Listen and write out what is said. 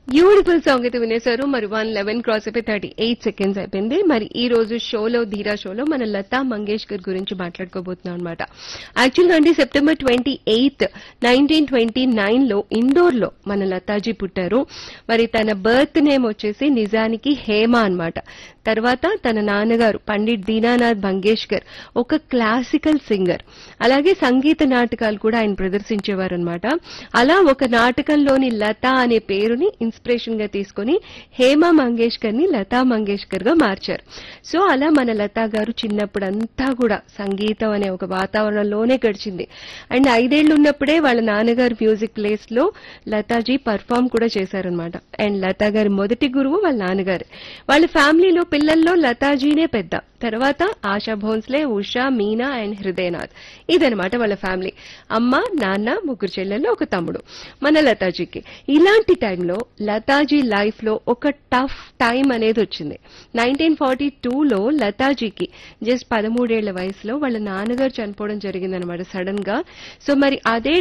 beautiful song అయితే వినేశారు మరి వన్ లెవెన్ క్రాస్ అయిపోయి థర్టీ ఎయిట్ సెకండ్స్ అయిపోయింది మరి ఈ రోజు షోలో ధీరా షోలో మన లతా మంగేష్కర్ గురించి మాట్లాడుకోబోతున్నాం అనమాట యాక్చువల్గా అండి September twenty eighth nineteen twenty nine లో ఇండోర్ లో మన లతాజీ పుట్టారు మరి తన బర్త్ నేమ్ వచ్చేసి నిజానికి హేమ అన్నమాట తర్వాత తన నాన్నగారు పండిట్ దీనానాథ్ మంగేష్కర్ ఒక క్లాసికల్ సింగర్ అలాగే సంగీత నాటకాలు కూడా ఆయన ప్రదర్శించేవారు అనమాట అలా ఒక నాటకంలోని లత అనే పేరుని ఇన్స్పిరేషన్ గా తీసుకొని హేమ మంగేష్కర్ ని లతా మంగేష్కర్ గా మార్చారు సో అలా మన లతా గారు చిన్నప్పుడు అంతా కూడా సంగీతం అనే ఒక వాతావరణంలోనే గడిచింది అండ్ ఐదేళ్లు ఉన్నప్పుడే వాళ్ళ నాన్నగారు మ్యూజిక్ ప్లేస్ లో లతాజీ పర్ఫామ్ కూడా చేశారనమాట అండ్ లతా గారి మొదటి గురువు వాళ్ళ నాన్నగారు వాళ్ళ ఫ్యామిలీలో పిల్లల్లో లతాజీనే పెద్ద తర్వాత ఆశా భోన్స్లే ఉషా మీనా అండ్ హృదయనాథ్ ఇదనమాట వాళ్ళ ఫ్యామిలీ అమ్మ నాన్న ముగ్గురు చెల్లెళ్ళు ఒక తమ్ముడు మన లతాజీకి ఇలాంటి టైంలో లతాజీ లైఫ్ లో ఒక టఫ్ టైం అనేది వచ్చింది నైన్టీన్ ఫార్టీ టూలో లతాజీకి జస్ట్ పదమూడేళ్ల వయసులో వాళ్ళ నాన్నగారు చనిపోవడం జరిగిందనమాట సడన్ గా సో మరి అదే